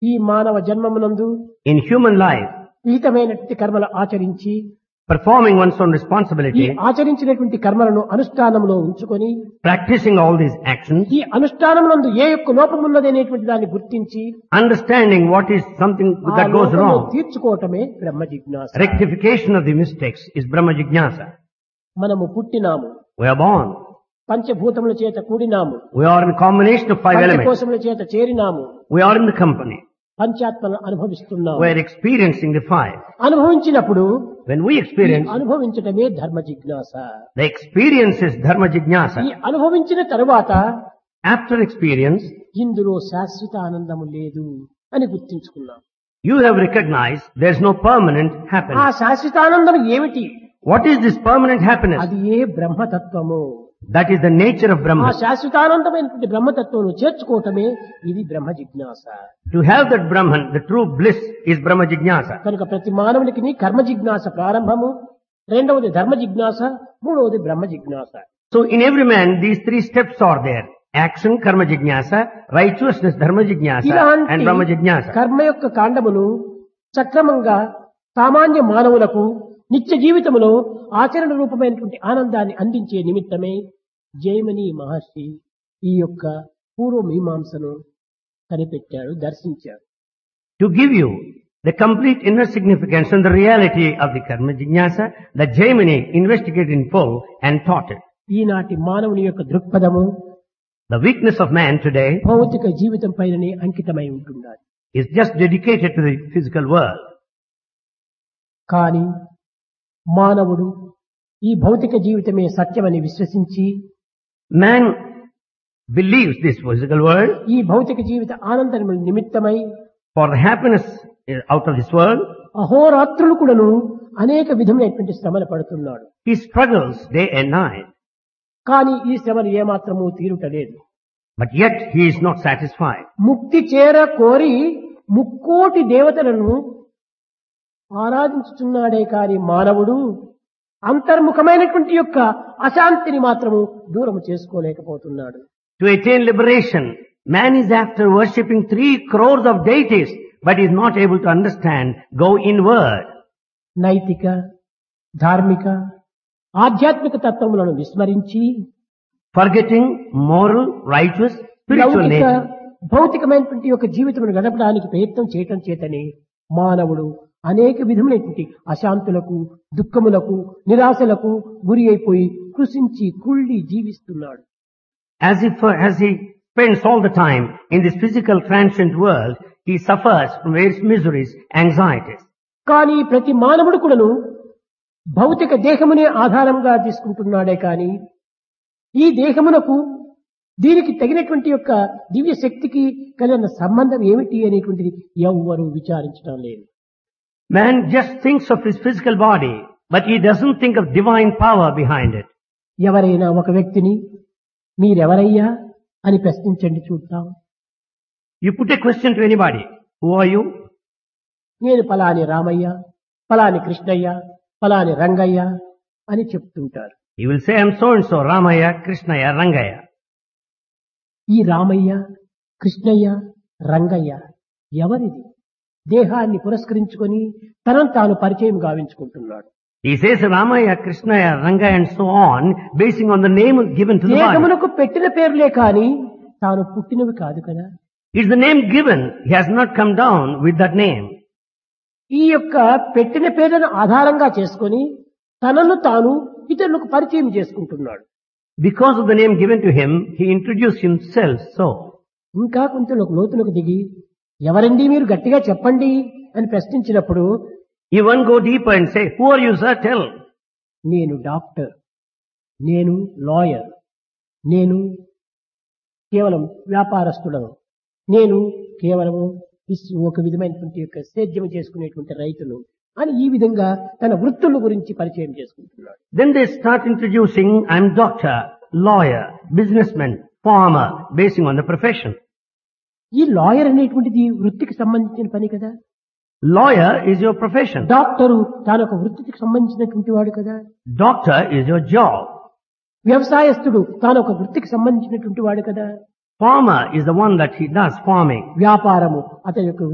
ఈ మానవ జన్మమునందు In human life, విహితమైనటువంటి కర్మలు ఆచరించి performing one's own ఈ responsibility, ఆచరించినటువంటి కర్మలను అనుష్ఠానంలో ఉంచుకొని practicing all these actions, ఈ అనుష్ఠానమునందు ఏ యొక్క లోపం ఉన్నది అనేటువంటి దాన్ని గుర్తించి understanding what is something ఆ that goes లోపమును wrong, తీర్చుకోవటమే బ్రహ్మ జిజ్ఞాస rectification of the mistakes is Brahma Jignasa. మనము పుట్టినాము We are born. పంచభూతముల చేత కూడినాము We are in combination of five elements. పంచకోశముల చేత చేరినాము We are in the company. పంచాత్మను అనుభవిస్తున్నాము We are experiencing the five. అనుభవించినప్పుడు When we ఈ experience, అనుభవించటమే ధర్మ జిజ్ఞాస the experience is Dharma ఈ Jignasa. అనుభవించిన తరువాత After experience, ఇందులో శాశ్వత ఆనందము లేదు అని గుర్తించుకున్నాం you have recognized there's no permanent ఆ happiness. శాశ్వతానందం ఏమిటి What is this permanent happiness? అది ఏ బ్రహ్మతత్వము That is the nature of ఆ Brahma. శాశ్వతానందమైనటువంటి బ్రహ్మతత్వం చేర్చుకోవటమే ఇది బ్రహ్మ జిజ్ఞాస To have that Brahman, the true bliss is Brahma Jignasa. కనుక ప్రతి మానవునికి కర్మ జిజ్ఞాస ప్రారంభము రెండవది ధర్మ జిజ్ఞాస మూడవది బ్రహ్మ జిజ్ఞాస So in every man, these three steps are there. Action, Karma Jignasa, righteousness, Dharma Jignasa, and Brahma ఇలాంటి Jignasa. కర్మ యొక్క కాండమును సక్రమంగా సామాన్య మానవులకు నిత్య జీవితములో ఆచరణ రూపమైనటువంటి ఆనందాన్ని అందించే నిమిత్తమే జయమని మహర్షి ఈ యొక్క పూర్వ మీమాంసను కనిపెట్టాడు దర్శించాడు To give you the complete inner significance and the reality of the Karma Jignasa, that Jaimini investigated in full and taught it. ఈనాటి మానవుని యొక్క దృక్పథము The weakness of man today భౌతిక జీవితం పైననే అంకితమై ఉంటున్నది is just dedicated to the physical world. కానీ మానవుడు ఈ భౌతిక జీవితమే సత్యమని విశ్వసించి Man believes this physical world ఈ భౌతిక జీవిత ఆనందం నిమిత్తమై for the happiness uh, out of this world. అహోరాత్రులు కూడాను అనేక విధమైనటువంటి శ్రమలు పడుతున్నాడు He struggles day and night, కానీ ఈ శ్రమలు ఏమాత్రము తీరుటలేదు but yet he is not satisfied. ముక్తి చేర కోరి ముక్కోటి దేవతలను ఆరాధించుతున్నాడే కాని మానవుడు అంతర్ముఖమైనటువంటి యొక్క అశాంతిని మాత్రము దూరం చేసుకోలేకపోతున్నాడు To attain liberation, man is after worshipping three crores of deities, but is not able to understand, go inward. నైతిక ధార్మిక ఆధ్యాత్మిక తత్వములను విస్మరించి Forgetting moral, righteous, spiritual లౌకిక nature. భౌతికమైనటువంటి యొక్క జీవితమును గడపడానికి ప్రయత్నం చేయటం చేతనే మానవుడు అనేక విధములైనటువంటి అశాంతులకు దుఃఖములకు నిరాశలకు గురి అయిపోయి కృషించి కుళ్ళి జీవిస్తున్నాడు As if, as he spends all the time in this physical transient world, he suffers from various miseries, anxieties. కానీ ప్రతి మానవుడు కూడాను భౌతిక దేహమునే ఆధారంగా తీసుకుంటున్నాడే కానీ ఈ దేహమునకు దీనికి తగినటువంటి యొక్క దివ్య శక్తికి కలిగిన సంబంధం ఏమిటి అనేటువంటిది ఎవ్వరూ విచారించడం లేదు Man just thinks of his physical body, but he doesn't think of divine power behind it. ఎవరైనా ఒక వ్యక్తిని మీరెవరయ్యా అని ప్రశ్నించండి చూద్దాం You put a question to anybody. Who are you? నేను పలాని రామయ్య పలాని కృష్ణయ్య పలాని రంగయ్య అని చెప్తుంటారు He will say, I'm so and so, Ramaya, Krishnaya, Rangaya. ఈ రామయ్య కృష్ణయ్య రంగయ్య ఎవరిది దేహాన్ని పురస్కరించుకొని తనను తాను పరిచయం గావించుకుంటున్నాడు He says Ramaya, Krishnaya, Rangaya and so on, basing on the name given to the body. దేహమునకు పెట్టిన పేర్లే కాని తాను పుట్టినవి కాదు కదా It's the name given. He has not come down with that name. ఈ యొక్క పెట్టిన పేర్లను ఆధారంగా చేసుకొని తనను తాను ఇతరులకు పరిచయం చేసుకుంటున్నాడు Because of the name given to him, he introduced himself so. ఇంకా కొంచెం ఒక లోతులకు దిగి ఎవరండి మీరు గట్టిగా చెప్పండి అని ప్రశ్నించినప్పుడు He won't go deeper and say, who are you sir? Tell. నేను డాక్టర్ నేను లాయర్ నేను కేవలం వ్యాపారస్తుడను నేను కేవలము ఇస్- ఒక విధమైనటువంటి యొక్క సేద్యం చేసుకునేటువంటి రైతును అని ఈ విధంగా తన వృత్తుల గురించి పరిచయం చేసుకుంటున్నాడు Then they start introducing, I'm doctor, lawyer, businessman, farmer, basing on the profession. ఈ లాయర్ అనేటువంటిది వృత్తికి సంబంధించిన పని కదా Lawyer is your profession. Doctor తాను ఒక వృత్తికి సంబంధించినటువంటి వాడు కదా Doctor is your job. వ్యవసాయస్తుడు తాను ఒక వృత్తికి సంబంధించినటువంటి వాడు కదా Farmer is the one that he does farming. వ్యాపారము అతని యొక్క